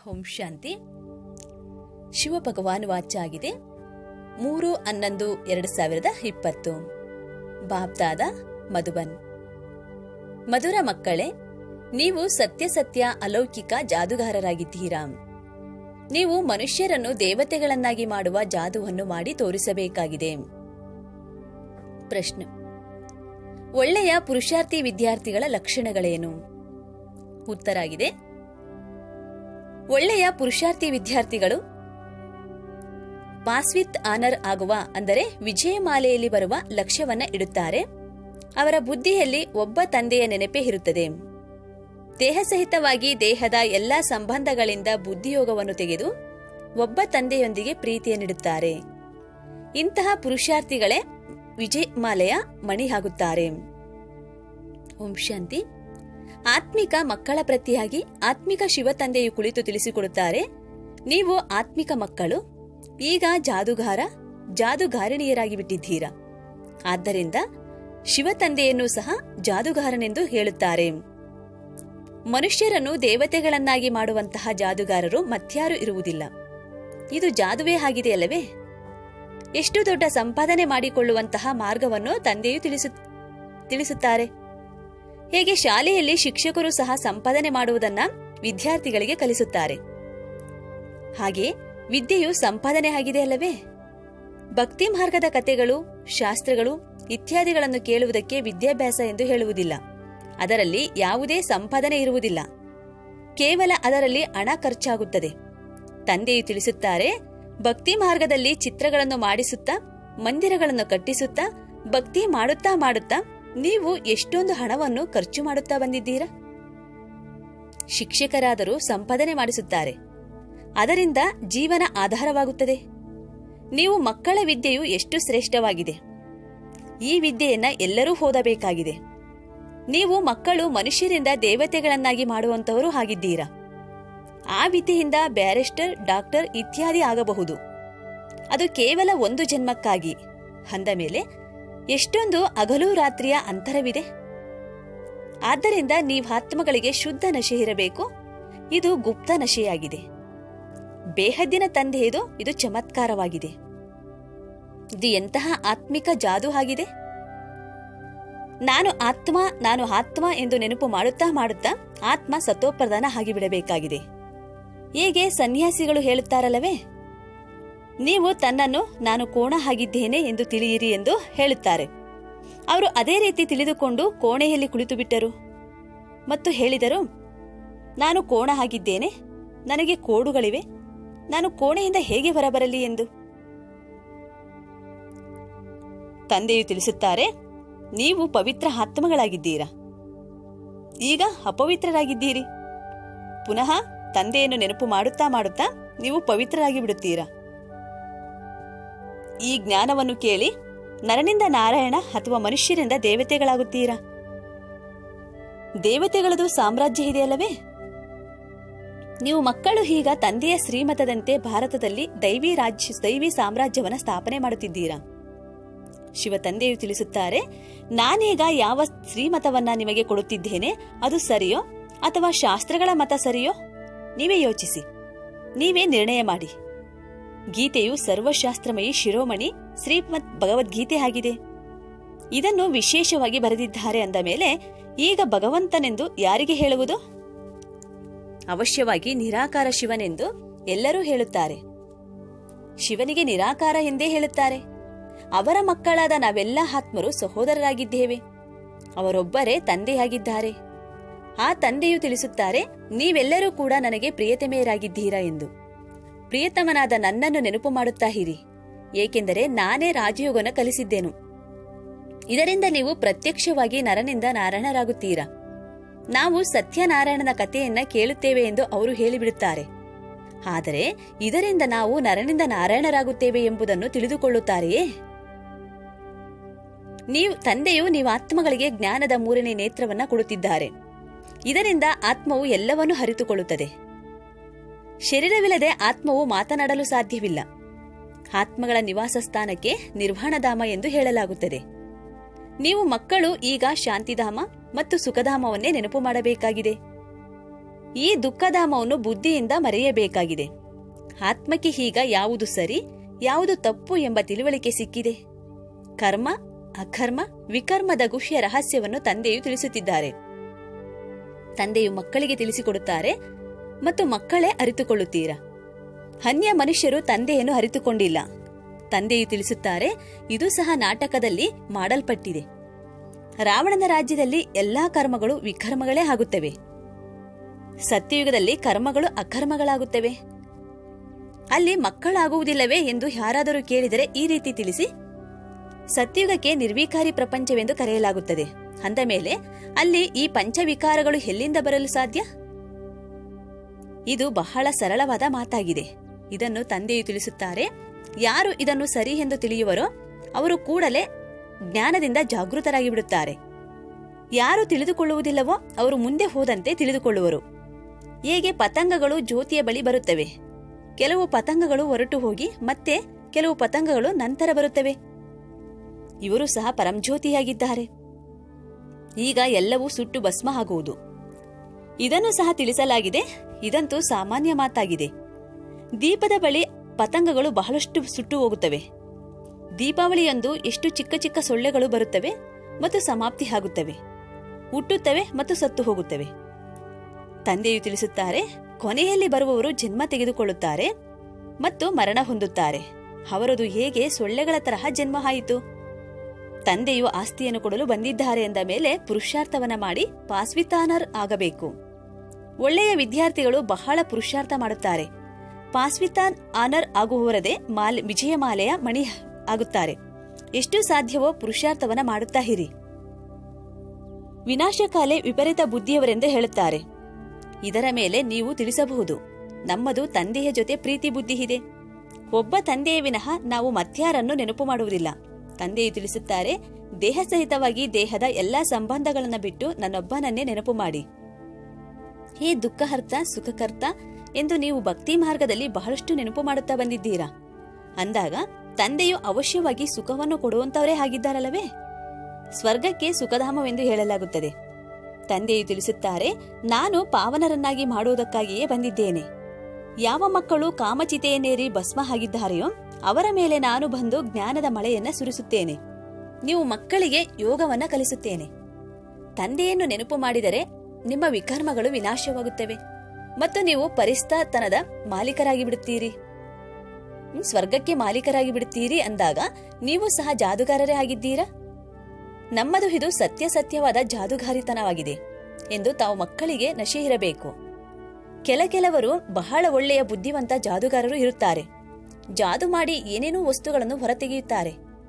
ಓಂ ಶಾಂತಿ ಶಿವ ಭಗವಾನ್ ವಾಚ್ಯ ಆಗಿದೆ ಮೂರು ಹನ್ನೊಂದು ಎರಡು ಸಾವಿರದ ಇಪ್ಪತ್ತು ಬಾಬ್ದಾದ ಮಧುಬನ್ ಮಧುರ ಮಕ್ಕಳೇ ನೀವು ಸತ್ಯ ಸತ್ಯ ಅಲೌಕಿಕ ಜಾದುಗಾರರಾಗಿದ್ದೀರಾ ನೀವು ಮನುಷ್ಯರನ್ನು ದೇವತೆಗಳನ್ನಾಗಿ ಮಾಡುವ ಜಾದುವನ್ನು ಮಾಡಿ ತೋರಿಸಬೇಕಾಗಿದೆ ಪ್ರಶ್ನೆ ಒಳ್ಳೆಯ ಪುರುಷಾರ್ಥಿ ವಿದ್ಯಾರ್ಥಿಗಳ ಲಕ್ಷಣಗಳೇನು ಉತ್ತರ ಆಗಿದೆ ಒಳ್ಳೆಯ ಪುರುಷಾರ್ಥಿ ವಿದ್ಯಾರ್ಥಿಗಳು ಪಾಸ್ ವಿತ್ ಆನರ್ ಆಗುವ ಅಂದರೆ ವಿಜಯಮಾಲೆಯಲ್ಲಿ ಬರುವ ಲಕ್ಷ್ಯವನ್ನ ಇಡುತ್ತಾರೆ ಅವರ ಬುದ್ಧಿಯಲ್ಲಿ ಒಬ್ಬ ತಂದೆಯ ನೆನಪೇ ಇರುತ್ತದೆ ದೇಹಸಹಿತವಾಗಿ ದೇಹದ ಎಲ್ಲಾ ಸಂಬಂಧಗಳಿಂದ ಬುದ್ಧಿಯೋಗವನ್ನು ತೆಗೆದು ಒಬ್ಬ ತಂದೆಯೊಂದಿಗೆ ಪ್ರೀತಿಯನ್ನಿಡುತ್ತಾರೆ ಇಂತಹ ಪುರುಷಾರ್ಥಿಗಳೇ ವಿಜಯಮಾಲೆಯ ಮಣಿಯಾಗುತ್ತಾರೆ ಓಂ ಶಾಂತಿ ಆತ್ಮಿಕ ಮಕ್ಕಳ ಪ್ರತಿಯಾಗಿ ಆತ್ಮಿಕ ಶಿವ ತಂದೆಯು ಕುಳಿತು ತಿಳಿಸಿಕೊಡುತ್ತಾರೆ ನೀವು ಆತ್ಮಿಕ ಮಕ್ಕಳು ಈಗ ಜಾದುಗಾರ ಜಾದುಗಾರಿಣಿಯರಾಗಿ ಬಿಟ್ಟಿದ್ದೀರಾ ಆದ್ದರಿಂದ ಶಿವ ತಂದೆಯನ್ನು ಸಹ ಜಾದುಗಾರನೆಂದು ಹೇಳುತ್ತಾರೆ ಮನುಷ್ಯರನ್ನು ದೇವತೆಗಳನ್ನಾಗಿ ಮಾಡುವಂತಹ ಜಾದುಗಾರರು ಮತ್ಯಾರು ಇರುವುದಿಲ್ಲ ಇದು ಜಾದುವೇ ಆಗಿದೆಯಲ್ಲವೇ ಎಷ್ಟು ದೊಡ್ಡ ಸಂಪಾದನೆ ಮಾಡಿಕೊಳ್ಳುವಂತಹ ಮಾರ್ಗವನ್ನು ತಂದೆಯು ತಿಳಿಸು ತಿಳಿಸುತ್ತಾರೆ ಹೇಗೆ ಶಾಲೆಯಲ್ಲಿ ಶಿಕ್ಷಕರು ಸಹ ಸಂಪಾದನೆ ಮಾಡುವುದನ್ನ ವಿದ್ಯಾರ್ಥಿಗಳಿಗೆ ಕಲಿಸುತ್ತಾರೆ ಹಾಗೆ ವಿದ್ಯೆಯು ಸಂಪಾದನೆ ಆಗಿದೆ ಅಲ್ಲವೇ ಭಕ್ತಿ ಮಾರ್ಗದ ಕಥೆಗಳು ಶಾಸ್ತ್ರಗಳು ಇತ್ಯಾದಿಗಳನ್ನು ಕೇಳುವುದಕ್ಕೆ ವಿದ್ಯಾಭ್ಯಾಸ ಎಂದು ಹೇಳುವುದಿಲ್ಲ ಅದರಲ್ಲಿ ಯಾವುದೇ ಸಂಪಾದನೆ ಇರುವುದಿಲ್ಲ ಕೇವಲ ಅದರಲ್ಲಿ ಹಣ ಖರ್ಚಾಗುತ್ತದೆ ತಂದೆಯು ತಿಳಿಸುತ್ತಾರೆ ಭಕ್ತಿ ಮಾರ್ಗದಲ್ಲಿ ಚಿತ್ರಗಳನ್ನು ಮಾಡಿಸುತ್ತಾ ಮಂದಿರಗಳನ್ನು ಕಟ್ಟಿಸುತ್ತಾ ಭಕ್ತಿ ಮಾಡುತ್ತಾ ಮಾಡುತ್ತಾ ನೀವು ಎಷ್ಟೊಂದು ಹಣವನ್ನು ಖರ್ಚು ಮಾಡುತ್ತಾ ಬಂದಿದ್ದೀರಾ ಶಿಕ್ಷಕರಾದರೂ ಸಂಪಾದನೆ ಮಾಡಿಸುತ್ತಾರೆ ಅದರಿಂದ ಜೀವನ ಆಧಾರವಾಗುತ್ತದೆ ನೀವು ಮಕ್ಕಳ ವಿದ್ಯೆಯು ಎಷ್ಟು ಶ್ರೇಷ್ಠವಾಗಿದೆ ಈ ವಿದ್ಯೆಯನ್ನ ಎಲ್ಲರೂ ಓದಬೇಕಾಗಿದೆ ನೀವು ಮಕ್ಕಳು ಮನುಷ್ಯರಿಂದ ದೇವತೆಗಳನ್ನಾಗಿ ಮಾಡುವಂತವರು ಆಗಿದ್ದೀರಾ ಆ ವಿದ್ಯೆಯಿಂದ ಬ್ಯಾರಿಸ್ಟರ್ ಡಾಕ್ಟರ್ ಇತ್ಯಾದಿ ಆಗಬಹುದು ಅದು ಕೇವಲ ಒಂದು ಜನ್ಮಕ್ಕಾಗಿ ಅಂದ ಮೇಲೆ ಎಷ್ಟೊಂದು ಹಗಲು ರಾತ್ರಿಯ ಅಂತರವಿದೆ ಆದ್ದರಿಂದ ನೀವು ಆತ್ಮಗಳಿಗೆ ಶುದ್ಧ ನಶೆ ಇರಬೇಕು ಇದು ಗುಪ್ತ ನಶೆಯಾಗಿದೆ ಬೇಹದ್ದಿನ ತಂದೆಯದು ಇದು ಚಮತ್ಕಾರವಾಗಿದೆ ಇದು ಎಂತಹ ಆತ್ಮಿಕ ಜಾದು ಆಗಿದೆ ನಾನು ಆತ್ಮ ನಾನು ಆತ್ಮ ಎಂದು ನೆನಪು ಮಾಡುತ್ತಾ ಮಾಡುತ್ತಾ ಆತ್ಮ ಸತೋಪ್ರಧಾನ ಆಗಿಬಿಡಬೇಕಾಗಿದೆ ಹೇಗೆ ಸನ್ಯಾಸಿಗಳು ಹೇಳುತ್ತಾರಲ್ಲವೇ ನೀವು ತನ್ನನ್ನು ನಾನು ಕೋಣ ಆಗಿದ್ದೇನೆ ಎಂದು ತಿಳಿಯಿರಿ ಎಂದು ಹೇಳುತ್ತಾರೆ ಅವರು ಅದೇ ರೀತಿ ತಿಳಿದುಕೊಂಡು ಕೋಣೆಯಲ್ಲಿ ಕುಳಿತು ಬಿಟ್ಟರು ಮತ್ತು ಹೇಳಿದರು ನಾನು ಕೋಣ ಆಗಿದ್ದೇನೆ ನನಗೆ ಕೋಡುಗಳಿವೆ ನಾನು ಕೋಣೆಯಿಂದ ಹೇಗೆ ಹೊರಬರಲಿ ಎಂದು ತಂದೆಯು ತಿಳಿಸುತ್ತಾರೆ ನೀವು ಪವಿತ್ರ ಆತ್ಮಗಳಾಗಿದ್ದೀರಾ ಈಗ ಅಪವಿತ್ರರಾಗಿದ್ದೀರಿ ಪುನಃ ತಂದೆಯನ್ನು ನೆನಪು ಮಾಡುತ್ತಾ ಮಾಡುತ್ತಾ ನೀವು ಪವಿತ್ರರಾಗಿ ಬಿಡುತ್ತೀರಾ ಈ ಜ್ಞಾನವನ್ನು ಕೇಳಿ ನರನಿಂದ ನಾರಾಯಣ ಅಥವಾ ಮನುಷ್ಯರಿಂದ ದೇವತೆಗಳಾಗುತ್ತೀರಾ ದೇವತೆಗಳದು ಸಾಮ್ರಾಜ್ಯ ಇದೆಯಲ್ಲವೇ ನೀವು ಮಕ್ಕಳು ಈಗ ತಂದೆಯ ಶ್ರೀಮತದಂತೆ ಭಾರತದಲ್ಲಿ ದೈವಿ ರಾಜ್ಯ ದೈವಿ ಸಾಮ್ರಾಜ್ಯವನ್ನ ಸ್ಥಾಪನೆ ಮಾಡುತ್ತಿದ್ದೀರಾ ಶಿವ ತಂದೆಯು ತಿಳಿಸುತ್ತಾರೆ ನಾನೀಗ ಯಾವ ಶ್ರೀಮತವನ್ನ ನಿಮಗೆ ಕೊಡುತ್ತಿದ್ದೇನೆ ಅದು ಸರಿಯೋ ಅಥವಾ ಶಾಸ್ತ್ರಗಳ ಮತ ಸರಿಯೋ ನೀವೇ ಯೋಚಿಸಿ ನೀವೇ ನಿರ್ಣಯ ಮಾಡಿ ಗೀತೆಯು ಸರ್ವಶಾಸ್ತ್ರಮಯಿ ಶಿರೋಮಣಿ ಶ್ರೀಮತ್ ಭಗವದ್ಗೀತೆ ಆಗಿದೆ ಇದನ್ನು ವಿಶೇಷವಾಗಿ ಬರೆದಿದ್ದಾರೆ ಅಂದ ಮೇಲೆ ಈಗ ಭಗವಂತನೆಂದು ಯಾರಿಗೆ ಹೇಳುವುದು ಅವಶ್ಯವಾಗಿ ನಿರಾಕಾರ ಶಿವನೆಂದು ಎಲ್ಲರೂ ಹೇಳುತ್ತಾರೆ ಶಿವನಿಗೆ ನಿರಾಕಾರ ಎಂದೇ ಹೇಳುತ್ತಾರೆ ಅವರ ಮಕ್ಕಳಾದ ನಾವೆಲ್ಲ ಆತ್ಮರು ಸಹೋದರರಾಗಿದ್ದೇವೆ ಅವರೊಬ್ಬರೇ ತಂದೆಯಾಗಿದ್ದಾರೆ ಆ ತಂದೆಯು ತಿಳಿಸುತ್ತಾರೆ ನೀವೆಲ್ಲರೂ ಕೂಡ ನನಗೆ ಪ್ರಿಯತಮೆಯರಾಗಿದ್ದೀರಾ ಎಂದು ಪ್ರಿಯತಮನಾದ ನನ್ನನ್ನು ನೆನಪು ಮಾಡುತ್ತಾ ಇರಿ ಏಕೆಂದರೆ ನಾನೇ ರಾಜಯೋಗನ ಕಲಿಸಿದ್ದೇನು ಇದರಿಂದ ನೀವು ಪ್ರತ್ಯಕ್ಷವಾಗಿ ನರನಿಂದ ನಾರಾಯಣರಾಗುತ್ತೀರಾ ನಾವು ಸತ್ಯನಾರಾಯಣನ ಕಥೆಯನ್ನ ಕೇಳುತ್ತೇವೆ ಎಂದು ಅವರು ಹೇಳಿಬಿಡುತ್ತಾರೆ ಆದರೆ ಇದರಿಂದ ನಾವು ನರನಿಂದ ನಾರಾಯಣರಾಗುತ್ತೇವೆ ಎಂಬುದನ್ನು ತಿಳಿದುಕೊಳ್ಳುತ್ತಾರೆಯೇ ನೀವು ತಂದೆಯು ನೀವು ಆತ್ಮಗಳಿಗೆ ಜ್ಞಾನದ ಮೂರನೇ ನೇತ್ರವನ್ನ ಕೊಡುತ್ತಿದ್ದಾರೆ ಇದರಿಂದ ಆತ್ಮವು ಎಲ್ಲವನ್ನೂ ಹರಿತುಕೊಳ್ಳುತ್ತದೆ ಶರೀರವಿಲ್ಲದೆ ಆತ್ಮವು ಮಾತನಾಡಲು ಸಾಧ್ಯವಿಲ್ಲ ಆತ್ಮಗಳ ನಿವಾಸ ಸ್ಥಾನಕ್ಕೆ ನಿರ್ವಾಣಧಾಮ ಎಂದು ಹೇಳಲಾಗುತ್ತದೆ ನೀವು ಮಕ್ಕಳು ಈಗ ಶಾಂತಿಧಾಮ ಮತ್ತು ಸುಖಧಾಮವನ್ನೇ ನೆನಪು ಮಾಡಬೇಕಾಗಿದೆ ಈ ದುಃಖಧಾಮವನ್ನು ಬುದ್ಧಿಯಿಂದ ಮರೆಯಬೇಕಾಗಿದೆ ಆತ್ಮಕ್ಕೆ ಈಗ ಯಾವುದು ಸರಿ ಯಾವುದು ತಪ್ಪು ಎಂಬ ತಿಳುವಳಿಕೆ ಸಿಕ್ಕಿದೆ ಕರ್ಮ ಅಕರ್ಮ ವಿಕರ್ಮದ ಗುಹ್ಯ ರಹಸ್ಯವನ್ನು ತಂದೆಯು ತಿಳಿಸುತ್ತಿದ್ದಾರೆ ತಂದೆಯು ಮಕ್ಕಳಿಗೆ ತಿಳಿಸಿಕೊಡುತ್ತಾರೆ ಮತ್ತು ಮಕ್ಕಳೇ ಅರಿತುಕೊಳ್ಳುತ್ತೀರಾ ಅನ್ಯ ಮನುಷ್ಯರು ತಂದೆಯನ್ನು ಅರಿತುಕೊಂಡಿಲ್ಲ ತಂದೆಯು ತಿಳಿಸುತ್ತಾರೆ ಇದು ಸಹ ನಾಟಕದಲ್ಲಿ ಮಾಡಲ್ಪಟ್ಟಿದೆ ರಾವಣನ ರಾಜ್ಯದಲ್ಲಿ ಎಲ್ಲಾ ಕರ್ಮಗಳು ವಿಕರ್ಮಗಳೇ ಆಗುತ್ತವೆ ಸತ್ಯಯುಗದಲ್ಲಿ ಕರ್ಮಗಳು ಅಕರ್ಮಗಳಾಗುತ್ತವೆ ಅಲ್ಲಿ ಮಕ್ಕಳಾಗುವುದಿಲ್ಲವೇ ಎಂದು ಯಾರಾದರೂ ಕೇಳಿದರೆ ಈ ರೀತಿ ತಿಳಿಸಿ ಸತ್ಯುಗಕ್ಕೆ ನಿರ್ವಿಕಾರಿ ಪ್ರಪಂಚವೆಂದು ಕರೆಯಲಾಗುತ್ತದೆ ಅಂದ ಮೇಲೆ ಅಲ್ಲಿ ಈ ಪಂಚವಿಕಾರಗಳು ಎಲ್ಲಿಂದ ಬರಲು ಸಾಧ್ಯ ಇದು ಬಹಳ ಸರಳವಾದ ಮಾತಾಗಿದೆ ಇದನ್ನು ತಂದೆಯು ತಿಳಿಸುತ್ತಾರೆ ಯಾರು ಇದನ್ನು ಸರಿ ಎಂದು ತಿಳಿಯುವರೋ ಅವರು ಕೂಡಲೇ ಜ್ಞಾನದಿಂದ ಜಾಗೃತರಾಗಿ ಬಿಡುತ್ತಾರೆ ಯಾರು ತಿಳಿದುಕೊಳ್ಳುವುದಿಲ್ಲವೋ ಅವರು ಮುಂದೆ ಹೋದಂತೆ ತಿಳಿದುಕೊಳ್ಳುವರು ಹೇಗೆ ಪತಂಗಗಳು ಜ್ಯೋತಿಯ ಬಳಿ ಬರುತ್ತವೆ ಕೆಲವು ಪತಂಗಗಳು ಹೊರಟು ಹೋಗಿ ಮತ್ತೆ ಕೆಲವು ಪತಂಗಗಳು ನಂತರ ಬರುತ್ತವೆ ಇವರು ಸಹ ಪರಂಜ್ಯೋತಿಯಾಗಿದ್ದಾರೆ ಈಗ ಎಲ್ಲವೂ ಸುಟ್ಟು ಭಸ್ಮ ಆಗುವುದು ಇದನ್ನು ಸಹ ತಿಳಿಸಲಾಗಿದೆ ಇದಂತೂ ಸಾಮಾನ್ಯ ಮಾತಾಗಿದೆ ದೀಪದ ಬಳಿ ಪತಂಗಗಳು ಬಹಳಷ್ಟು ಸುಟ್ಟು ಹೋಗುತ್ತವೆ ದೀಪಾವಳಿಯಂದು ಎಷ್ಟು ಚಿಕ್ಕ ಚಿಕ್ಕ ಸೊಳ್ಳೆಗಳು ಬರುತ್ತವೆ ಮತ್ತು ಸಮಾಪ್ತಿ ಆಗುತ್ತವೆ ಹುಟ್ಟುತ್ತವೆ ಮತ್ತು ಸತ್ತು ಹೋಗುತ್ತವೆ ತಂದೆಯು ತಿಳಿಸುತ್ತಾರೆ ಕೊನೆಯಲ್ಲಿ ಬರುವವರು ಜನ್ಮ ತೆಗೆದುಕೊಳ್ಳುತ್ತಾರೆ ಮತ್ತು ಮರಣ ಹೊಂದುತ್ತಾರೆ ಅವರದು ಹೇಗೆ ಸೊಳ್ಳೆಗಳ ತರಹ ಜನ್ಮ ಆಯಿತು ತಂದೆಯು ಆಸ್ತಿಯನ್ನು ಕೊಡಲು ಬಂದಿದ್ದಾರೆ ಎಂದ ಮೇಲೆ ಪುರುಷಾರ್ಥವನ್ನ ಮಾಡಿ ಪಾಸ್ವಿತಾನರ್ ಆಗಬೇಕು ಒಳ್ಳೆಯ ವಿದ್ಯಾರ್ಥಿಗಳು ಬಹಳ ಪುರುಷಾರ್ಥ ಮಾಡುತ್ತಾರೆ ಪಾಸ್ವಿತಾನ್ ಆನರ್ ಆಗುವವರದೇ ಮಾಲ್ ವಿಜಯಮಾಲೆಯ ಮಣಿ ಆಗುತ್ತಾರೆ ಎಷ್ಟು ಸಾಧ್ಯವೋ ಪುರುಷಾರ್ಥವನ್ನ ಮಾಡುತ್ತಾ ಇರಿ ವಿನಾಶಕಾಲೆ ವಿಪರೀತ ಬುದ್ಧಿಯವರೆಂದು ಹೇಳುತ್ತಾರೆ ಇದರ ಮೇಲೆ ನೀವು ತಿಳಿಸಬಹುದು ನಮ್ಮದು ತಂದೆಯ ಜೊತೆ ಪ್ರೀತಿ ಬುದ್ಧಿ ಇದೆ ಒಬ್ಬ ತಂದೆಯ ವಿನಃ ನಾವು ಮತ್ಯಾರನ್ನು ನೆನಪು ಮಾಡುವುದಿಲ್ಲ ತಂದೆಯು ತಿಳಿಸುತ್ತಾರೆ ದೇಹ ಸಹಿತವಾಗಿ ದೇಹದ ಎಲ್ಲಾ ಸಂಬಂಧಗಳನ್ನು ಬಿಟ್ಟು ನನ್ನೊಬ್ಬನನ್ನೇ ನೆನಪು ಮಾಡಿ ಹೇ ದುಃಖಹರ್ತ ಸುಖಕರ್ತ ಎಂದು ನೀವು ಭಕ್ತಿ ಮಾರ್ಗದಲ್ಲಿ ಬಹಳಷ್ಟು ನೆನಪು ಮಾಡುತ್ತಾ ಬಂದಿದ್ದೀರಾ ಅಂದಾಗ ತಂದೆಯು ಅವಶ್ಯವಾಗಿ ಸುಖವನ್ನು ಕೊಡುವಂತವರೇ ಆಗಿದ್ದಾರಲ್ಲವೇ ಸ್ವರ್ಗಕ್ಕೆ ಸುಖಧಾಮವೆಂದು ಹೇಳಲಾಗುತ್ತದೆ ತಂದೆಯು ತಿಳಿಸುತ್ತಾರೆ ನಾನು ಪಾವನರನ್ನಾಗಿ ಮಾಡುವುದಕ್ಕಾಗಿಯೇ ಬಂದಿದ್ದೇನೆ ಯಾವ ಮಕ್ಕಳು ಕಾಮಚಿತೆಯನ್ನೇರಿ ಭಸ್ಮ ಆಗಿದ್ದಾರೆಯೋ ಅವರ ಮೇಲೆ ನಾನು ಬಂದು ಜ್ಞಾನದ ಮಳೆಯನ್ನ ಸುರಿಸುತ್ತೇನೆ ನೀವು ಮಕ್ಕಳಿಗೆ ಯೋಗವನ್ನ ಕಲಿಸುತ್ತೇನೆ ತಂದೆಯನ್ನು ನೆನಪು ಮಾಡಿದರೆ ನಿಮ್ಮ ವಿಕರ್ಮಗಳು ವಿನಾಶವಾಗುತ್ತವೆ ಮತ್ತು ನೀವು ಪರಿಸ್ಥಾತನದ ಮಾಲೀಕರಾಗಿ ಬಿಡುತ್ತೀರಿ ಹ್ಮ್, ಸ್ವರ್ಗಕ್ಕೆ ಮಾಲೀಕರಾಗಿ ಬಿಡುತ್ತೀರಿ ಅಂದಾಗ ನೀವು ಸಹ ಜಾದುಗಾರರೇ ಆಗಿದ್ದೀರಾ ನಮ್ಮದು ಇದು ಸತ್ಯ ಸತ್ಯವಾದ ಜಾದುಗಾರಿತನವಾಗಿದೆ ಎಂದು ತಾವು ಮಕ್ಕಳಿಗೆ ನಶೆ ಇರಬೇಕು ಕೆಲ ಕೆಲವರು ಬಹಳ ಒಳ್ಳೆಯ ಬುದ್ಧಿವಂತ ಜಾದುಗಾರರು ಇರುತ್ತಾರೆ ಜಾದು ಮಾಡಿ ಏನೇನೋ ವಸ್ತುಗಳನ್ನು ಹೊರತೆಗೆಯುತ್ತಾರೆ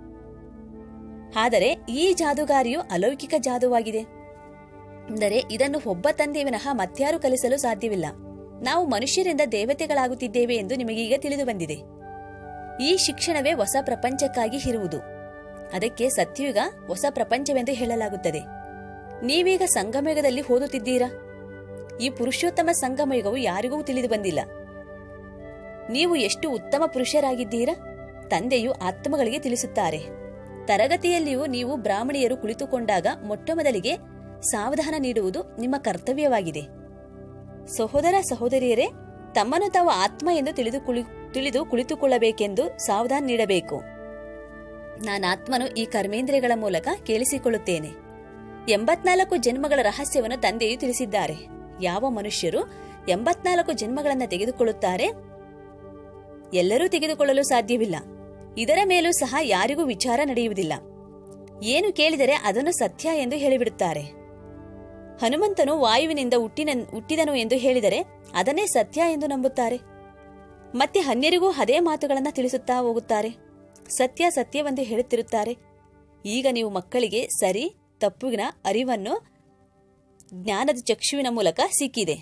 ಆದರೆ ಈ ಜಾದುಗಾರಿಯು ಅಲೌಕಿಕ ಜಾದುವಾಗಿದೆ ಅಂದರೆ ಇದನ್ನು ಒಬ್ಬ ತಂದೆ ವಿನಃ ಮತ್ಯಾರು ಕಲಿಸಲು ಸಾಧ್ಯವಿಲ್ಲ ನಾವು ಮನುಷ್ಯರಿಂದ ದೇವತೆಗಳಾಗುತ್ತಿದ್ದೇವೆ ಎಂದು ನಿಮಗೀಗ ತಿಳಿದು ಬಂದಿದೆ ಈ ಶಿಕ್ಷಣವೇ ಹೊಸ ಪ್ರಪಂಚಕ್ಕಾಗಿ ಇರುವುದು ಅದಕ್ಕೆ ಸತ್ಯುಗ ಹೊಸ ಪ್ರಪಂಚವೆಂದು ಹೇಳಲಾಗುತ್ತದೆ ನೀವೀಗ ಸಂಗಮಯುಗದಲ್ಲಿ ಓದುತ್ತಿದ್ದೀರಾ ಈ ಪುರುಷೋತ್ತಮ ಸಂಗಮಯುಗವು ಯಾರಿಗೂ ತಿಳಿದು ಬಂದಿಲ್ಲ ನೀವು ಎಷ್ಟು ಉತ್ತಮ ಪುರುಷರಾಗಿದ್ದೀರಾ ತಂದೆಯು ಆತ್ಮಗಳಿಗೆ ತಿಳಿಸುತ್ತಾರೆ ತರಗತಿಯಲ್ಲಿಯೂ ನೀವು ಬ್ರಾಹ್ಮಣಿಯರು ಕುಳಿತುಕೊಂಡಾಗ ಮೊಟ್ಟಮೊದಲಿಗೆ ಸಾವಧಾನ ನೀಡುವುದು ನಿಮ್ಮ ಕರ್ತವ್ಯವಾಗಿದೆ ಸಹೋದರ ಸಹೋದರಿಯರೇ ತಮ್ಮನ್ನು ತಾವು ಆತ್ಮ ಎಂದು ತಿಳಿದು ಕುಳಿ- ತಿಳಿದು ಕುಳಿತುಕೊಳ್ಳಬೇಕೆಂದು ಸಾವಧಾನ ನೀಡಬೇಕು ನಾನಾತ್ಮನು ಈ ಕರ್ಮೇಂದ್ರಿಯಗಳ ಮೂಲಕ ಕೇಳಿಸಿಕೊಳ್ಳುತ್ತೇನೆ ಎಂಬತ್ನಾಲ್ಕು ಜನ್ಮಗಳ ರಹಸ್ಯವನ್ನು ತಂದೆಯು ತಿಳಿಸಿದ್ದಾರೆ ಯಾವ ಮನುಷ್ಯರು ಎಂಬತ್ನಾಲ್ಕು ಜನ್ಮಗಳನ್ನು ತೆಗೆದುಕೊಳ್ಳುತ್ತಾರೆ ಎಲ್ಲರೂ ತೆಗೆದುಕೊಳ್ಳಲು ಸಾಧ್ಯವಿಲ್ಲ ಇದರ ಮೇಲೂ ಸಹ ಯಾರಿಗೂ ವಿಚಾರ ನಡೆಯುವುದಿಲ್ಲ ಏನು ಕೇಳಿದರೆ ಅದನ್ನು ಸತ್ಯ ಎಂದು ಹೇಳಿಬಿಡುತ್ತಾರೆ ಹನುಮಂತನು ವಾಯುವಿನಿಂದ ಹುಟ್ಟಿನ ಹುಟ್ಟಿದನು ಎಂದು ಹೇಳಿದರೆ ಅದನ್ನೇ ಸತ್ಯ ಎಂದು ನಂಬುತ್ತಾರೆ ಮತ್ತೆ ಅನ್ಯರಿಗೂ ಅದೇ ಮಾತುಗಳನ್ನು ತಿಳಿಸುತ್ತಾ ಹೋಗುತ್ತಾರೆ ಸತ್ಯ ಸತ್ಯವೆಂದು ಹೇಳುತ್ತಿರುತ್ತಾರೆ ಈಗ ನೀವು ಮಕ್ಕಳಿಗೆ ಸರಿ ತಪ್ಪುಗಿನ ಅರಿವನ್ನು ಜ್ಞಾನದ ಚಕ್ಷುವಿನ ಮೂಲಕ ಸಿಕ್ಕಿದೆ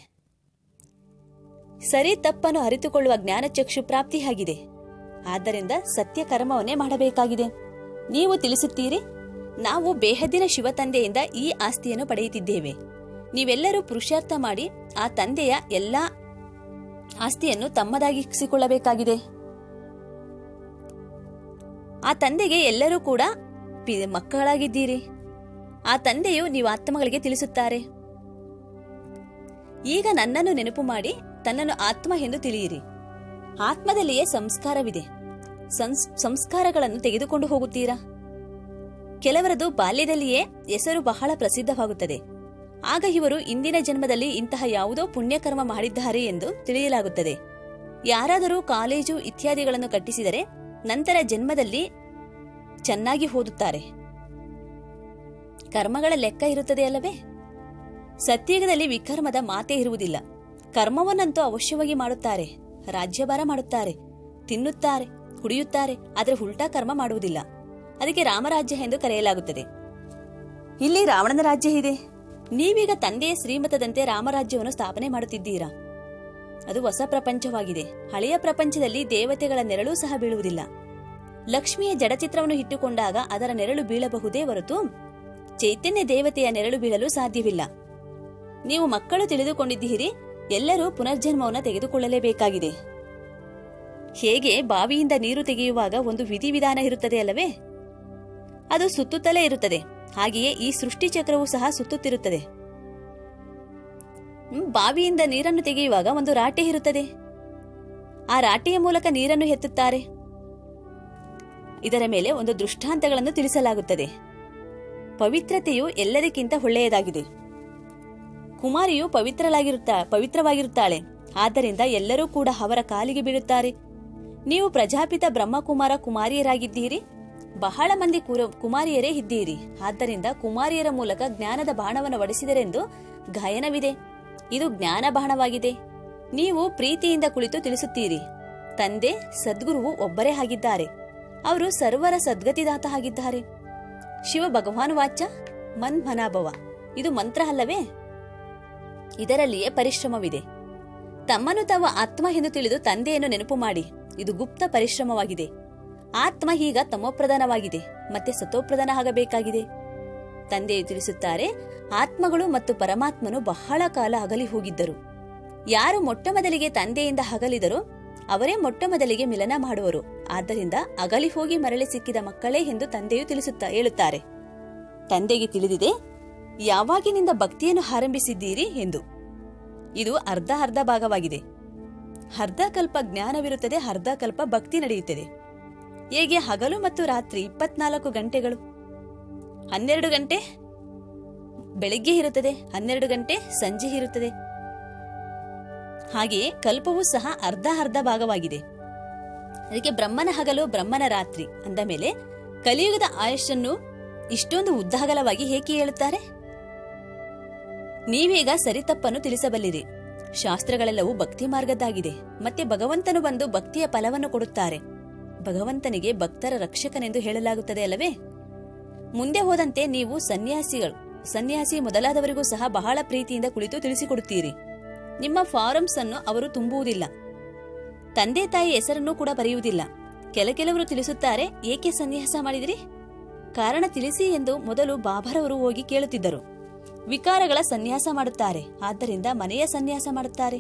ಸರಿ ತಪ್ಪನ್ನು ಅರಿತುಕೊಳ್ಳುವ ಜ್ಞಾನ ಚಕ್ಷು ಪ್ರಾಪ್ತಿಯಾಗಿದೆ ಆದ್ದರಿಂದ ಸತ್ಯ ಕರ್ಮವನ್ನೇ ಮಾಡಬೇಕಾಗಿದೆ ನೀವು ತಿಳಿಸುತ್ತೀರಿ ನಾವು ಬೇಹದ್ದಿನ ಶಿವ ತಂದೆಯಿಂದ ಈ ಆಸ್ತಿಯನ್ನು ಪಡೆಯುತ್ತಿದ್ದೇವೆ ನೀವೆಲ್ಲರೂ ಪುರುಷಾರ್ಥ ಮಾಡಿ ಆ ತಂದೆಯ ಎಲ್ಲಾ ಆಸ್ತಿಯನ್ನು ತಮ್ಮದಾಗಿಸಿಕೊಳ್ಳಬೇಕಾಗಿದೆ ಆ ತಂದೆಗೆ ಎಲ್ಲರೂ ಕೂಡ ಪಿ- ಮಕ್ಕಳಾಗಿದ್ದೀರಿ ಆ ತಂದೆಯು ನೀವು ಆತ್ಮಗಳಿಗೆ ತಿಳಿಸುತ್ತಾರೆ ಈಗ ನನ್ನನ್ನು ನೆನಪು ಮಾಡಿ ತನ್ನನ್ನು ಆತ್ಮ ಎಂದು ತಿಳಿಯಿರಿ ಆತ್ಮದಲ್ಲಿಯೇ ಸಂಸ್ಕಾರವಿದೆ ಸಂಸ್- ಸಂಸ್ಕಾರಗಳನ್ನು ತೆಗೆದುಕೊಂಡು ಹೋಗುತ್ತೀರಾ ಕೆಲವರದು ಬಾಲ್ಯದಲ್ಲಿಯೇ ಹೆಸರು ಬಹಳ ಪ್ರಸಿದ್ಧವಾಗುತ್ತದೆ ಆಗ ಇವರು ಇಂದಿನ ಜನ್ಮದಲ್ಲಿ ಇಂತಹ ಯಾವುದೋ ಪುಣ್ಯಕರ್ಮ ಮಾಡಿದ್ದಾರೆ ಎಂದು ತಿಳಿಯಲಾಗುತ್ತದೆ ಯಾರಾದರೂ ಕಾಲೇಜು ಇತ್ಯಾದಿಗಳನ್ನು ಕಟ್ಟಿಸಿದರೆ ನಂತರ ಜನ್ಮದಲ್ಲಿ ಚೆನ್ನಾಗಿ ಓದುತ್ತಾರೆ ಕರ್ಮಗಳ ಲೆಕ್ಕ ಇರುತ್ತದೆ ಅಲ್ಲವೇ ಸತ್ಯಯುಗದಲ್ಲಿ ವಿಕರ್ಮದ ಮಾತೇ ಇರುವುದಿಲ್ಲ ಕರ್ಮವನ್ನಂತೂ ಅವಶ್ಯವಾಗಿ ಮಾಡುತ್ತಾರೆ ರಾಜ್ಯಭಾರ ಮಾಡುತ್ತಾರೆ ತಿನ್ನುತ್ತಾರೆ ಕುಡಿಯುತ್ತಾರೆ ಆದರೆ ಉಲ್ಟಾ ಕರ್ಮ ಮಾಡುವುದಿಲ್ಲ ಅದಕ್ಕೆ ರಾಮರಾಜ್ಯ ಎಂದು ಕರೆಯಲಾಗುತ್ತದೆ ಇಲ್ಲಿ ರಾವಣನ ರಾಜ್ಯ ಇದೆ ನೀವೀಗ ತಂದೆಯ ಶ್ರೀಮತದಂತೆ ರಾಮರಾಜ್ಯವನ್ನು ಸ್ಥಾಪನೆ ಮಾಡುತ್ತಿದ್ದೀರಾ ಅದು ಹೊಸ ಪ್ರಪಂಚವಾಗಿದೆ ಹಳೆಯ ಪ್ರಪಂಚದಲ್ಲಿ ದೇವತೆಗಳ ನೆರಳು ಸಹ ಬೀಳುವುದಿಲ್ಲ ಲಕ್ಷ್ಮಿಯ ಜಡಚಿತ್ರವನ್ನು ಇಟ್ಟುಕೊಂಡಾಗ ಅದರ ನೆರಳು ಬೀಳಬಹುದೇ ಹೊರತು ಚೈತನ್ಯ ದೇವತೆಯ ನೆರಳು ಬೀಳಲು ಸಾಧ್ಯವಿಲ್ಲ ನೀವು ಮಕ್ಕಳು ತಿಳಿದುಕೊಂಡಿದ್ದೀರಿ ಎಲ್ಲರೂ ಪುನರ್ಜನ್ಮವನ್ನು ತೆಗೆದುಕೊಳ್ಳಲೇಬೇಕಾಗಿದೆ ಹೇಗೆ ಬಾವಿಯಿಂದ ನೀರು ತೆಗೆಯುವಾಗ ಒಂದು ವಿಧಿವಿಧಾನ ಇರುತ್ತದೆ ಅಲ್ಲವೇ ಅದು ಸುತ್ತುತ್ತಲೇ ಇರುತ್ತದೆ ಹಾಗೆಯೇ ಈ ಸೃಷ್ಟಿ ಚಕ್ರವೂ ಸಹ ಸುತ್ತುತ್ತಿರುತ್ತದೆ ಹ್ಮ್, ಬಾವಿಯಿಂದ ನೀರನ್ನು ತೆಗೆಯುವಾಗ ಒಂದು ರಾಟೆ ಇರುತ್ತದೆ ಆ ರಾಟೆಯ ಮೂಲಕ ನೀರನ್ನು ಎತ್ತುತ್ತಾರೆ ಇದರ ಮೇಲೆ ಒಂದು ದೃಷ್ಟಾಂತಗಳನ್ನು ತಿಳಿಸಲಾಗುತ್ತದೆ ಪವಿತ್ರತೆಯು ಎಲ್ಲದಕ್ಕಿಂತ ಒಳ್ಳೆಯದಾಗಿದೆ ಕುಮಾರಿಯು ಪವಿತ್ರಲಾಗಿರುತ್ತಾ ಪವಿತ್ರವಾಗಿರುತ್ತಾಳೆ ಆದ್ದರಿಂದ ಎಲ್ಲರೂ ಕೂಡ ಅವರ ಕಾಲಿಗೆ ಬೀಳುತ್ತಾರೆ ನೀವು ಪ್ರಜಾಪಿತ ಬ್ರಹ್ಮಕುಮಾರ ಕುಮಾರಿಯರಾಗಿದ್ದೀರಿ ಬಹಳ ಮಂದಿ ಕುರ- ಕುಮಾರಿಯರೇ ಇದ್ದೀರಿ ಆದ್ದರಿಂದ ಕುಮಾರಿಯರ ಮೂಲಕ ಜ್ಞಾನದ ಬಾಣವನ್ನು ಒಡಿಸಿದರೆಂದು ಗಾಯನವಿದೆ ಇದು ಜ್ಞಾನ ಬಾಣವಾಗಿದೆ ನೀವು ಪ್ರೀತಿಯಿಂದ ಕುಳಿತು ತಿಳಿಸುತ್ತೀರಿ ತಂದೆ ಸದ್ಗುರುವು ಒಬ್ಬರೇ ಆಗಿದ್ದಾರೆ ಅವರು ಸರ್ವರ ಸದ್ಗತಿದಾತ ಆಗಿದ್ದಾರೆ ಶಿವ ಭಗವಾನ್ ವಾಚ ಮನ್ ಮನಾಭವ ಇದು ಮಂತ್ರ ಅಲ್ಲವೇ ಇದರಲ್ಲಿಯೇ ಪರಿಶ್ರಮವಿದೆ ತಮ್ಮನ್ನು ತಾವು ಆತ್ಮ ಎಂದು ತಿಳಿದು ತಂದೆಯನ್ನು ನೆನಪು ಮಾಡಿ ಇದು ಗುಪ್ತ ಪರಿಶ್ರಮವಾಗಿದೆ ಆತ್ಮ ಈಗ ತಮೋಪ್ರಧಾನವಾಗಿದೆ ಮತ್ತೆ ಸತೋಪ್ರಧಾನ ಆಗಬೇಕಾಗಿದೆ ತಂದೆಯು ತಿಳಿಸುತ್ತಾರೆ ಆತ್ಮಗಳು ಮತ್ತು ಪರಮಾತ್ಮನು ಬಹಳ ಕಾಲ ಅಗಲಿ ಹೋಗಿದ್ದರು ಯಾರು ಮೊಟ್ಟ ಮೊದಲಿಗೆ ತಂದೆಯಿಂದ ಅಗಲಿದರೋ ಅವರೇ ಮೊಟ್ಟ ಮೊದಲಿಗೆ ಮಿಲನ ಮಾಡುವರು ಆದ್ದರಿಂದ ಅಗಲಿ ಹೋಗಿ ಮರಳಿ ಸಿಕ್ಕಿದ ಮಕ್ಕಳೇ ಎಂದು ತಂದೆಯು ತಿಳಿಸುತ್ತಾ ಹೇಳುತ್ತಾರೆ ತಂದೆಗೆ ತಿಳಿದಿದೆ ಯಾವಾಗಿನಿಂದ ಭಕ್ತಿಯನ್ನು ಆರಂಭಿಸಿದ್ದೀರಿ ಎಂದು ಇದು ಅರ್ಧ ಅರ್ಧ ಭಾಗವಾಗಿದೆ ಅರ್ಧ ಕಲ್ಪ ಜ್ಞಾನವಿರುತ್ತದೆ ಅರ್ಧ ಕಲ್ಪ ಭಕ್ತಿ ನಡೆಯುತ್ತದೆ ಹೇಗೆ ಹಗಲು ಮತ್ತು ರಾತ್ರಿ ಇಪ್ಪತ್ನಾಲ್ಕು ಗಂಟೆಗಳು ಹನ್ನೆರಡು ಗಂಟೆ ಬೆಳಿಗ್ಗೆ ಇರುತ್ತದೆ ಹನ್ನೆರಡು ಗಂಟೆ ಸಂಜೆ ಇರುತ್ತದೆ ಹಾಗೆಯೇ ಕಲ್ಪವೂ ಸಹ ಅರ್ಧ ಅರ್ಧ ಭಾಗವಾಗಿದೆ ಅದಕ್ಕೆ ಬ್ರಹ್ಮನ ಹಗಲು ಬ್ರಹ್ಮನ ರಾತ್ರಿ ಅಂದ ಮೇಲೆ ಕಲಿಯುಗದ ಆಯುಷನ್ನು ಇಷ್ಟೊಂದು ಉದ್ದಾಗಲವಾಗಿ ಏಕೆ ಹೇಳುತ್ತಾರೆ ನೀವೀಗ ಸರಿತಪ್ಪನ್ನು ತಿಳಿಸಬಲ್ಲಿರಿ ಶಾಸ್ತ್ರಗಳೆಲ್ಲವೂ ಭಕ್ತಿ ಮಾರ್ಗದ್ದಾಗಿದೆ ಮತ್ತೆ ಭಗವಂತನು ಬಂದು ಭಕ್ತಿಯ ಫಲವನ್ನು ಕೊಡುತ್ತಾರೆ ಭಗವಂತನಿಗೆ ಭಕ್ತರ ರಕ್ಷಕನೆಂದು ಹೇಳಲಾಗುತ್ತದೆ ಅಲ್ಲವೇ ಮುಂದೆ ಹೋದಂತೆ ನೀವು ಸನ್ಯಾಸಿಗಳು ಸನ್ಯಾಸಿ ಮೊದಲಾದವರಿಗೂ ಸಹ ಬಹಳ ಪ್ರೀತಿಯಿಂದ ಕುಳಿತು ತಿಳಿಸಿಕೊಡುತ್ತೀರಿ ನಿಮ್ಮ ಫಾರಮ್ಸ್ ಅನ್ನು ಅವರು ತುಂಬುವುದಿಲ್ಲ ತಂದೆ ತಾಯಿ ಹೆಸರನ್ನು ಕೂಡ ಬರೆಯುವುದಿಲ್ಲ ಕೆಲ ಕೆಲವರು ತಿಳಿಸುತ್ತಾರೆ ಏಕೆ ಸನ್ಯಾಸ ಮಾಡಿದಿರಿ ಕಾರಣ ತಿಳಿಸಿ ಎಂದು ಮೊದಲು ಬಾಬರವರು ಹೋಗಿ ಕೇಳುತ್ತಿದ್ದರು ವಿಕಾರಗಳ ಸನ್ಯಾಸ ಮಾಡುತ್ತಾರೆ ಆದ್ದರಿಂದ ಮನೆಯ ಸನ್ಯಾಸ ಮಾಡುತ್ತಾರೆ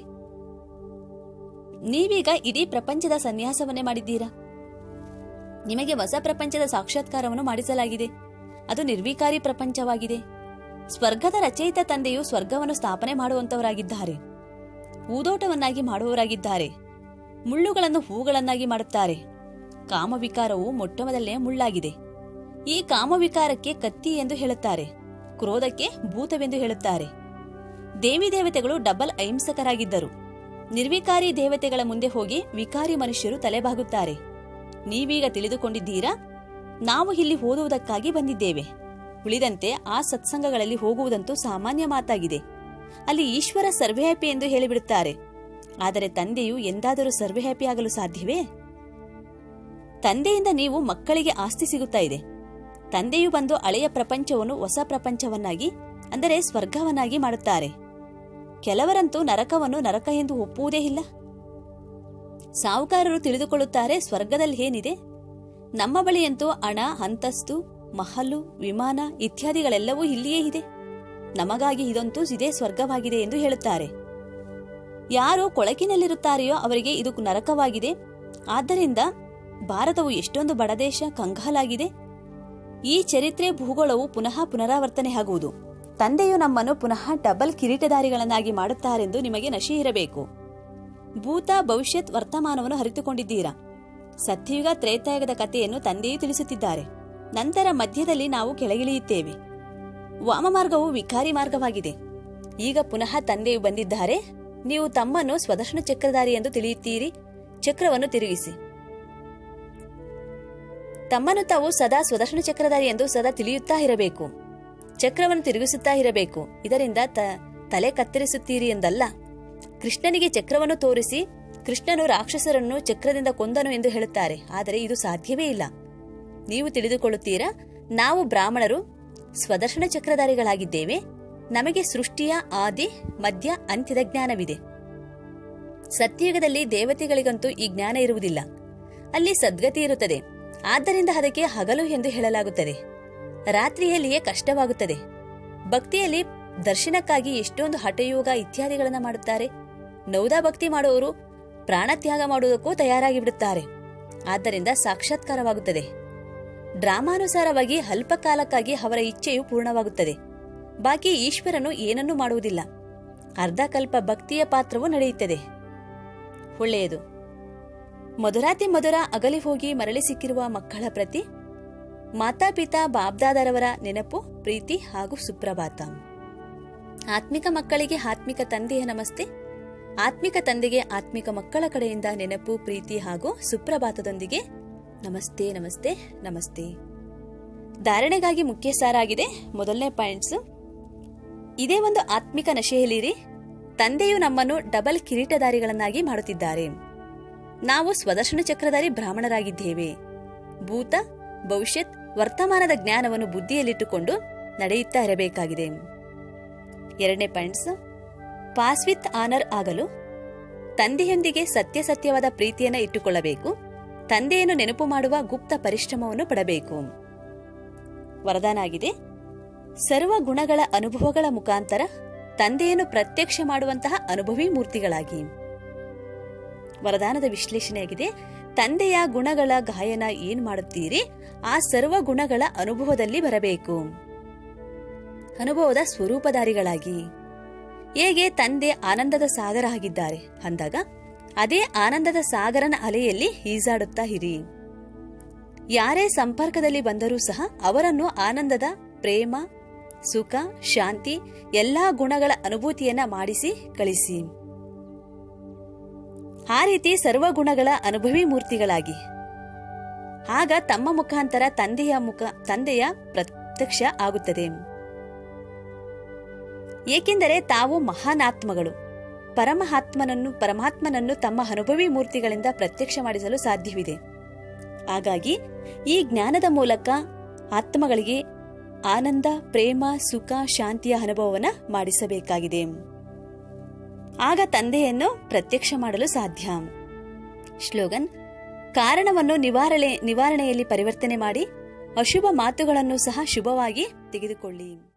ನೀವೀಗ ಇಡೀ ಪ್ರಪಂಚದ ಸನ್ಯಾಸವನ್ನೇ ಮಾಡಿದ್ದೀರಾ ನಿಮಗೆ ಹೊಸ ಪ್ರಪಂಚದ ಸಾಕ್ಷಾತ್ಕಾರವನ್ನು ಮಾಡಿಸಲಾಗಿದೆ ಅದು ನಿರ್ವಿಕಾರಿ ಪ್ರಪಂಚವಾಗಿದೆ ಸ್ವರ್ಗದ ರಚಯಿತ ತಂದೆಯು ಸ್ವರ್ಗವನ್ನು ಸ್ಥಾಪನೆ ಮಾಡುವಂತವರಾಗಿದ್ದಾರೆ ಊದೋಟವನ್ನಾಗಿ ಮಾಡುವವರಾಗಿದ್ದಾರೆ ಮುಳ್ಳುಗಳನ್ನು ಹೂಗಳನ್ನಾಗಿ ಮಾಡುತ್ತಾರೆ ಕಾಮವಿಕಾರವು ಮೊಟ್ಟಮೊದಲನೇ ಮುಳ್ಳಾಗಿದೆ ಈ ಕಾಮವಿಕಾರಕ್ಕೆ ಕತ್ತಿ ಎಂದು ಹೇಳುತ್ತಾರೆ ಕ್ರೋಧಕ್ಕೆ ಭೂತವೆಂದು ಹೇಳುತ್ತಾರೆ ದೇವಿ ದೇವತೆಗಳು ಡಬಲ್ ಅಹಿಂಸಕರಾಗಿದ್ದರು ನಿರ್ವಿಕಾರಿ ದೇವತೆಗಳ ಮುಂದೆ ಹೋಗಿ ವಿಕಾರಿ ಮನುಷ್ಯರು ತಲೆಬಾಗುತ್ತಾರೆ ನೀವೀಗ ತಿಳಿದುಕೊಂಡಿದ್ದೀರಾ ನಾವು ಇಲ್ಲಿ ಓದುವುದಕ್ಕಾಗಿ ಬಂದಿದ್ದೇವೆ ಉಳಿದಂತೆ ಆ ಸತ್ಸಂಗಗಳಲ್ಲಿ ಹೋಗುವುದಂತೂ ಸಾಮಾನ್ಯ ಮಾತಾಗಿದೆ ಅಲ್ಲಿ ಈಶ್ವರ ಸರ್ವಹ್ಯಾಪಿ ಎಂದು ಹೇಳಿಬಿಡುತ್ತಾರೆ ಆದರೆ ತಂದೆಯು ಎಂದಾದರೂ ಸರ್ವಹ್ಯಾಪಿ ಆಗಲು ಸಾಧ್ಯವೇ ತಂದೆಯಿಂದ ನೀವು ಮಕ್ಕಳಿಗೆ ಆಸ್ತಿ ಸಿಗುತ್ತಾ ಇದೆ ತಂದೆಯು ಬಂದು ಹಳೆಯ ಪ್ರಪಂಚವನ್ನು ಹೊಸ ಪ್ರಪಂಚವನ್ನಾಗಿ ಅಂದರೆ ಸ್ವರ್ಗವನ್ನಾಗಿ ಮಾಡುತ್ತಾರೆ ಕೆಲವರಂತೂ ನರಕವನ್ನು ನರಕ ಎಂದು ಒಪ್ಪುವುದೇ ಇಲ್ಲ ಸಾಹುಕಾರರು ತಿಳಿದುಕೊಳ್ಳುತ್ತಾರೆ ಸ್ವರ್ಗದಲ್ಲಿ ಏನಿದೆ ನಮ್ಮ ಬಳಿಯಂತೂ ಹಣ ಅಂತಸ್ತು ಮಹಲು ವಿಮಾನ ಇತ್ಯಾದಿಗಳೆಲ್ಲವೂ ಇಲ್ಲಿಯೇ ಇದೆ ನಮಗಾಗಿ ಇದಂತೂ ಇದೇ ಸ್ವರ್ಗವಾಗಿದೆ ಎಂದು ಹೇಳುತ್ತಾರೆ ಯಾರು ಕೊಳಕಿನಲ್ಲಿರುತ್ತಾರೆಯೋ ಅವರಿಗೆ ಇದು ನರಕವಾಗಿದೆ ಆದ್ದರಿಂದ ಭಾರತವು ಎಷ್ಟೊಂದು ಬಡದೇಶ ಕಂಗಾಲಾಗಿದೆ ಈ ಚರಿತ್ರೆ ಭೂಗೋಳವು ಪುನಃ ಪುನರಾವರ್ತನೆ ಆಗುವುದು ತಂದೆಯು ನಮ್ಮನ್ನು ಪುನಃ ಡಬಲ್ ಕಿರೀಟಧಾರಿಗಳನ್ನಾಗಿ ಮಾಡುತ್ತಾರೆಂದು ನಿಮಗೆ ನಶೆ ಇರಬೇಕು ಭೂತ ಭವಿಷ್ಯತ್ ವರ್ತಮಾನವನ್ನು ಅರಿತುಕೊಂಡಿದ್ದೀರಾ ಸತ್ಯಯುಗ ತ್ರೇತಾಯುಗದ ಕಥೆಯನ್ನು ತಂದೆಯು ತಿಳಿಸುತ್ತಿದ್ದಾರೆ ನಂತರ ಮಧ್ಯದಲ್ಲಿ ನಾವು ಕೆಳಗಿಳಿಯುತ್ತೇವೆ ವಾಮಮಾರ್ಗವು ವಿಕಾರಿ ಮಾರ್ಗವಾಗಿದೆ ಈಗ ಪುನಃ ತಂದೆಯು ಬಂದಿದ್ದಾರೆ ನೀವು ತಮ್ಮನ್ನು ಸ್ವದರ್ಶನ ಚಕ್ರಧಾರಿ ಎಂದು ತಿಳಿಯುತ್ತೀರಿ ಚಕ್ರವನ್ನು ತಿರುಗಿಸಿ ತಮ್ಮನ್ನು ತಾವು ಸದಾ ಸ್ವದರ್ಶನ ಚಕ್ರಧಾರಿ ಎಂದು ಸದಾ ತಿಳಿಯುತ್ತಾ ಇರಬೇಕು ಚಕ್ರವನ್ನು ತಿರುಗಿಸುತ್ತಾ ಇರಬೇಕು ಇದರಿಂದ ತ- ತಲೆ ಕತ್ತರಿಸುತ್ತೀರಿ ಎಂದಲ್ಲ ಕೃಷ್ಣನಿಗೆ ಚಕ್ರವನ್ನು ತೋರಿಸಿ ಕೃಷ್ಣನು ರಾಕ್ಷಸರನ್ನು ಚಕ್ರದಿಂದ ಕೊಂದನು ಎಂದು ಹೇಳುತ್ತಾರೆ ಆದರೆ ಇದು ಸಾಧ್ಯವೇ ಇಲ್ಲ ನೀವು ತಿಳಿದುಕೊಳ್ಳುತ್ತೀರಾ ನಾವು ಬ್ರಾಹ್ಮಣರು ಸ್ವದರ್ಶನ ಚಕ್ರಧಾರಿಗಳಾಗಿದ್ದೇವೆ ನಮಗೆ ಸೃಷ್ಟಿಯ ಆದಿ ಮಧ್ಯ ಅಂತ್ಯದ ಜ್ಞಾನವಿದೆ ಸತ್ಯಯುಗದಲ್ಲಿ ದೇವತೆಗಳಿಗಂತೂ ಈ ಜ್ಞಾನ ಇರುವುದಿಲ್ಲ ಅಲ್ಲಿ ಸದ್ಗತಿ ಇರುತ್ತದೆ ಆದ್ದರಿಂದ ಅದಕ್ಕೆ ಹಗಲು ಎಂದು ಹೇಳಲಾಗುತ್ತದೆ ರಾತ್ರಿಯಲ್ಲಿಯೇ ಕಷ್ಟವಾಗುತ್ತದೆ ಭಕ್ತಿಯಲ್ಲಿ ದರ್ಶನಕ್ಕಾಗಿ ಎಷ್ಟೊಂದು ಹಠಯೋಗ ಇತ್ಯಾದಿಗಳನ್ನ ಮಾಡುತ್ತಾರೆ ನೌದಾ ಭಕ್ತಿ ಮಾಡುವವರು ಪ್ರಾಣತ್ಯಾಗ ಮಾಡುವುದಕ್ಕೂ ತಯಾರಾಗಿ ಬಿಡುತ್ತಾರೆ ಆದ್ದರಿಂದ ಸಾಕ್ಷಾತ್ಕಾರವಾಗುತ್ತದೆ ಡ್ರಾಮಾನುಸಾರವಾಗಿ ಅಲ್ಪ ಕಾಲಕ್ಕಾಗಿ ಅವರ ಇಚ್ಛೆಯು ಪೂರ್ಣವಾಗುತ್ತದೆ ಬಾಕಿ ಈಶ್ವರನು ಏನನ್ನೂ ಮಾಡುವುದಿಲ್ಲ ಅರ್ಧಕಲ್ಪ ಭಕ್ತಿಯ ಪಾತ್ರವೂ ನಡೆಯುತ್ತದೆ ಒಳ್ಳೆಯದು ಮಧುರಾತಿ ಮಧುರ ಅಗಲಿ ಹೋಗಿ ಮರಳಿ ಸಿಕ್ಕಿರುವ ಮಕ್ಕಳ ಪ್ರತಿ ಮಾತಾಪಿತಾ ಬಾಬ್ದಾದರವರ ನೆನಪು ಪ್ರೀತಿ ಹಾಗೂ ಸುಪ್ರಭಾತ ಆತ್ಮಿಕ ಮಕ್ಕಳಿಗೆ ಆತ್ಮಿಕ ತಂದೆಯ ನಮಸ್ತೆ ಆತ್ಮಿಕ ತಂದೆಗೆ ಆತ್ಮಿಕ ಮಕ್ಕಳ ಕಡೆಯಿಂದ ನೆನಪು ಪ್ರೀತಿ ಹಾಗೂ ಸುಪ್ರಭಾತದೊಂದಿಗೆ ನಮಸ್ತೆ ನಮಸ್ತೆ ನಮಸ್ತೆ ಧಾರಣೆಗಾಗಿ ಮುಖ್ಯ ಸಾರಾಗಿದೆ ಮೊದಲನೇ ಪಾಯಿಂಟ್ಸ್ ಇದೇ ಒಂದು ಆತ್ಮಿಕ ನಶೆಯಲ್ಲಿರಿ ತಂದೆಯು ನಮ್ಮನ್ನು ಡಬಲ್ ಕಿರೀಟಧಾರಿಗಳನ್ನಾಗಿ ಮಾಡುತ್ತಿದ್ದಾರೆ ನಾವು ಸ್ವದರ್ಶನ ಚಕ್ರಧಾರಿ ಬ್ರಾಹ್ಮಣರಾಗಿದ್ದೇವೆ ಭೂತ ಭವಿಷ್ಯತ್ ವರ್ತಮಾನದ ಜ್ಞಾನವನ್ನು ಬುದ್ಧಿಯಲ್ಲಿಟ್ಟುಕೊಂಡು ನಡೆಯುತ್ತಾ ಇರಬೇಕಾಗಿದೆ ಎರಡನೇ ಪಾಯಿಂಟ್ಸ್ ಪಾಸ್ ವಿತ್ ಆನರ್ ಆಗಲು ತಂದೆಯೊಂದಿಗೆ ಸತ್ಯಸತ್ಯವಾದ ಪ್ರೀತಿಯನ್ನು ಇಟ್ಟುಕೊಳ್ಳಬೇಕು ತಂದೆಯನ್ನು ನೆನಪು ಮಾಡುವ ಗುಪ್ತ ಪರಿಶ್ರಮವನ್ನು ಪಡಬೇಕು ವರದಾನ ಆಗಿದೆ ಸರ್ವ ಗುಣಗಳ ಅನುಭವಗಳ ಮುಖಾಂತರ ತಂದೆಯನ್ನು ಪ್ರತ್ಯಕ್ಷ ಮಾಡುವಂತಹ ಅನುಭವಿ ಮೂರ್ತಿಗಳಾಗಿ ವರದಾನದ ವಿಶ್ಲೇಷಣೆಯಾಗಿದೆ ತಂದೆಯ ಗುಣಗಳ ಗಾಯನ ಏನ್ ಮಾಡುತ್ತೀರಿ ಆ ಸರ್ವ ಗುಣಗಳ ಅನುಭವದಲ್ಲಿ ಬರಬೇಕು ಅನುಭವದ ಸ್ವರೂಪಧಾರಿಗಳಾಗಿ ಹೇಗೆ ತಂದೆ ಆನಂದದ ಸಾಗರ ಆಗಿದ್ದಾರೆ ಅಂದಾಗ ಅದೇ ಆನಂದದ ಸಾಗರನ ಅಲೆಯಲ್ಲಿ ಈಜಾಡುತ್ತಾ ಇರಿ ಯಾರೇ ಸಂಪರ್ಕದಲ್ಲಿ ಬಂದರೂ ಸಹ ಅವರನ್ನು ಆನಂದದ ಪ್ರೇಮ ಸುಖ ಶಾಂತಿ ಎಲ್ಲಾ ಗುಣಗಳ ಅನುಭೂತಿಯನ್ನ ಮಾಡಿಸಿ ಕಳಿಸಿ ಆ ರೀತಿ ಸರ್ವ ಗುಣಗಳ ಅನುಭವಿ ಮೂರ್ತಿಗಳಾಗಿ ಆಗ ತಮ್ಮ ಮುಖಾಂತರ ತಂದೆಯ ಮುಖ ತಂದೆಯ ಪ್ರತ್ಯಕ್ಷ ಆಗುತ್ತದೆ ಏಕೆಂದರೆ ತಾವು ಮಹಾನಾತ್ಮಗಳು ಪರಮಹಾತ್ಮನನ್ನು ಪರಮಾತ್ಮನನ್ನು ತಮ್ಮ ಅನುಭವಿ ಮೂರ್ತಿಗಳಿಂದ ಪ್ರತ್ಯಕ್ಷ ಮಾಡಿಸಲು ಸಾಧ್ಯವಿದೆ ಹಾಗಾಗಿ ಈ ಜ್ಞಾನದ ಮೂಲಕ ಆತ್ಮಗಳಿಗೆ ಆನಂದ ಪ್ರೇಮ ಸುಖ ಶಾಂತಿಯ ಅನುಭವವನ್ನ ಮಾಡಿಸಬೇಕಾಗಿದೆ ಆಗ ತಂದೆಯನ್ನು ಪ್ರತ್ಯಕ್ಷ ಮಾಡಲು ಸಾಧ್ಯ ಶ್ಲೋಗನ್ ಕಾರಣವನ್ನು ನಿವಾರಣೆ ನಿವಾರಣೆಯಲ್ಲಿ ಪರಿವರ್ತನೆ ಮಾಡಿ ಅಶುಭ ಮಾತುಗಳನ್ನು ಸಹ ಶುಭವಾಗಿ ತೆಗೆದುಕೊಳ್ಳಿ